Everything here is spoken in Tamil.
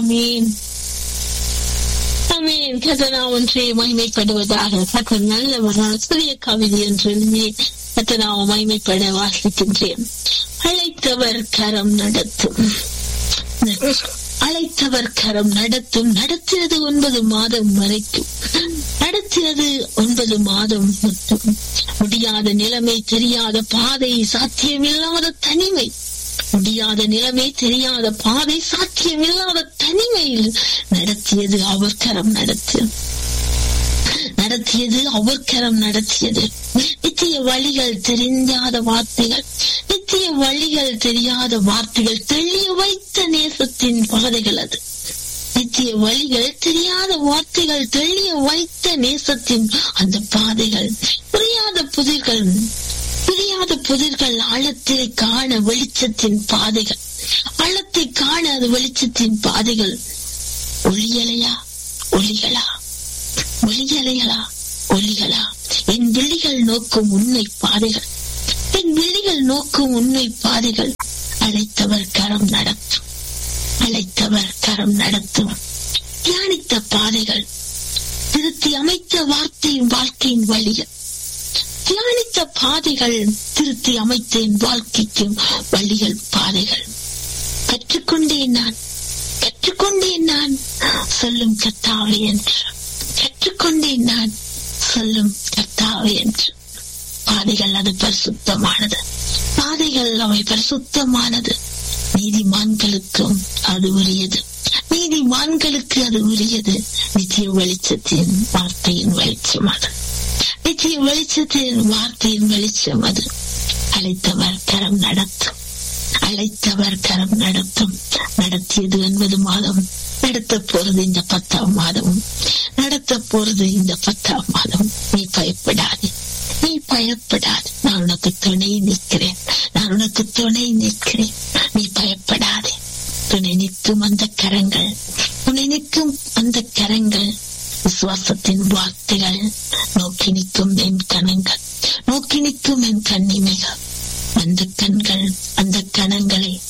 ஆமீன் ஆமீன் கதனா ஒன்றே மகிமைப்படுவதாக கத்த நல்லவரால் சிறிய கவிதை என்று எழுதி கத்தனாவை மகிமைப்பட வாசிக்கின்றேன் அழைத்தவர் கரம் நடத்தும் அழைத்தவர் கரம் நடத்தும் நடத்தினது ஒன்பது மாதம் வரைக்கும் நடத்தினது ஒன்பது மாதம் மட்டும் முடியாத நிலைமை தெரியாத பாதை சாத்தியமில்லாத தனிமை முடியாத நிலைமை தெரியாத பாதை சாத்தியமில்லாத தனிமையில் நடத்தியது அவர் கரம் நடத்தியது நடத்தியது அவர் கரம் நடத்தியது நித்திய வழிகள் தெரியாத வார்த்தைகள் நித்திய வழிகள் தெரியாத வார்த்தைகள் தெளிய வைத்த நேசத்தின் பாதைகள் அது நித்திய வழிகள் தெரியாத வார்த்தைகள் தெளிய வைத்த நேசத்தின் அந்த பாதைகள் புரியாத புதிர்கள் புரியாத புதிர்கள் ஆழத்தை காண வெளிச்சத்தின் பாதைகள் ஆழத்தை காண அது வெளிச்சத்தின் பாதைகள் ஒளியலையா ஒளிகளா ஒளியலைகளா ஒளிகளா என் விழிகள் நோக்கும் உண்மை பாதைகள் என் விழிகள் நோக்கும் உண்மை பாதைகள் அழைத்தவர் கரம் நடத்தும் அழைத்தவர் கரம் நடத்தும் தியானித்த பாதைகள் திருத்தி அமைத்த வார்த்தையின் வாழ்க்கையின் வழிகள் தியானித்த பாதைகள் திருத்தி அமைத்தேன் வாழ்க்கைக்கும் வழிகள் பாதைகள் கற்றுக்கொண்டேன் நான் கற்றுக்கொண்டேன் நான் சொல்லும் கத்தாவே என்று கற்றுக்கொண்டேன் நான் சொல்லும் கத்தாவே என்று பாதைகள் அது பரிசுத்தமானது பாதைகள் அவை பரிசுத்தமானது நீதிமான்களுக்கும் அது உரியது நீதிமான்களுக்கு அது உரியது நித்திய வெளிச்சத்தின் வார்த்தையின் வெளிச்சம் அது நித்திய வெளிச்சத்தின் வார்த்தையின் வெளிச்சம் அது அழைத்தவர் கரம் நடத்தும் அழைத்தவர் கரம் நடத்தும் நடத்தியது ஒன்பது மாதம் நடத்த போறது இந்த பத்தாம் மாதமும் நடத்த போறது இந்த பத்தாம் மாதம் நீ பயப்படாது நீ பயப்படாது நான் உனக்கு துணை நிற்கிறேன் நான் உனக்கு துணை நிற்கிறேன் நீ பயப்படாதே துணை நிற்கும் அந்த கரங்கள் துணை நிற்கும் அந்த கரங்கள் விசுவாசத்தின் வார்த்தைகள் நோக்கி நிற்கும் என் கணங்கள் நோக்கி நிற்கும் என் கண்ணிமைகள் அந்த கண்கள் அந்த கணங்களை